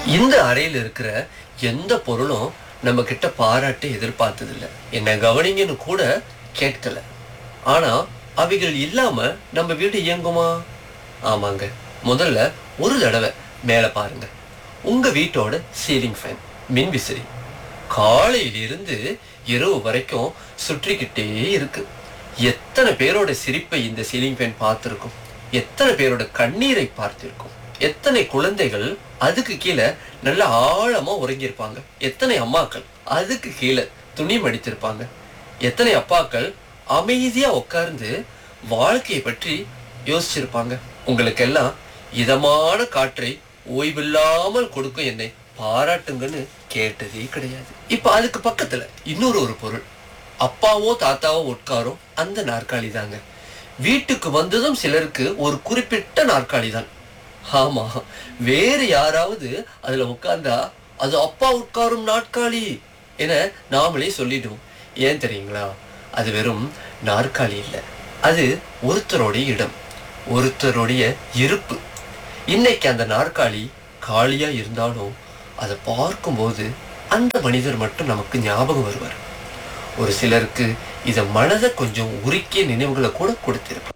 இந்த அறையில் இருக்கிற எந்த பொருளும் நம்ம கிட்ட பாராட்டு எதிர்பார்த்ததில்ல என்ன கவனிங்கன்னு கூட கேட்கல ஆனா அவைகள் இல்லாம நம்ம வீடு இயங்குமா ஆமாங்க முதல்ல ஒரு தடவை மேல பாருங்க உங்க வீட்டோட சீலிங் ஃபேன் மின் விசிறி காலையிலிருந்து இரவு வரைக்கும் சுற்றிக்கிட்டே இருக்கு எத்தனை பேரோட சிரிப்பை இந்த சீலிங் ஃபேன் பார்த்திருக்கும் எத்தனை பேரோட கண்ணீரை பார்த்திருக்கும் எத்தனை குழந்தைகள் அதுக்கு கீழே நல்ல ஆழமா உறங்கியிருப்பாங்க எத்தனை அம்மாக்கள் அதுக்கு கீழே துணி மடித்திருப்பாங்க எத்தனை அப்பாக்கள் அமைதியா உட்கார்ந்து வாழ்க்கையை பற்றி யோசிச்சிருப்பாங்க உங்களுக்கெல்லாம் இதமான காற்றை ஓய்வில்லாமல் கொடுக்கும் என்னை பாராட்டுங்கன்னு கேட்டதே கிடையாது இப்ப அதுக்கு பக்கத்துல இன்னொரு ஒரு பொருள் அப்பாவோ தாத்தாவோ உட்காரும் அந்த நாற்காலி தாங்க வீட்டுக்கு வந்ததும் சிலருக்கு ஒரு குறிப்பிட்ட நாற்காலி தான் ஆமா வேறு யாராவது அதுல உட்கார்ந்தா அது அப்பா உட்காரும் நாற்காலி என நாமளே சொல்லிடுவோம் ஏன் தெரியுங்களா அது வெறும் நாற்காலி இல்லை அது ஒருத்தருடைய இடம் ஒருத்தருடைய இருப்பு இன்னைக்கு அந்த நாற்காலி காலியா இருந்தாலும் அதை பார்க்கும்போது அந்த மனிதர் மட்டும் நமக்கு ஞாபகம் வருவார் ஒரு சிலருக்கு இத மனதை கொஞ்சம் உருக்கிய நினைவுகளை கூட கொடுத்திருப்பார்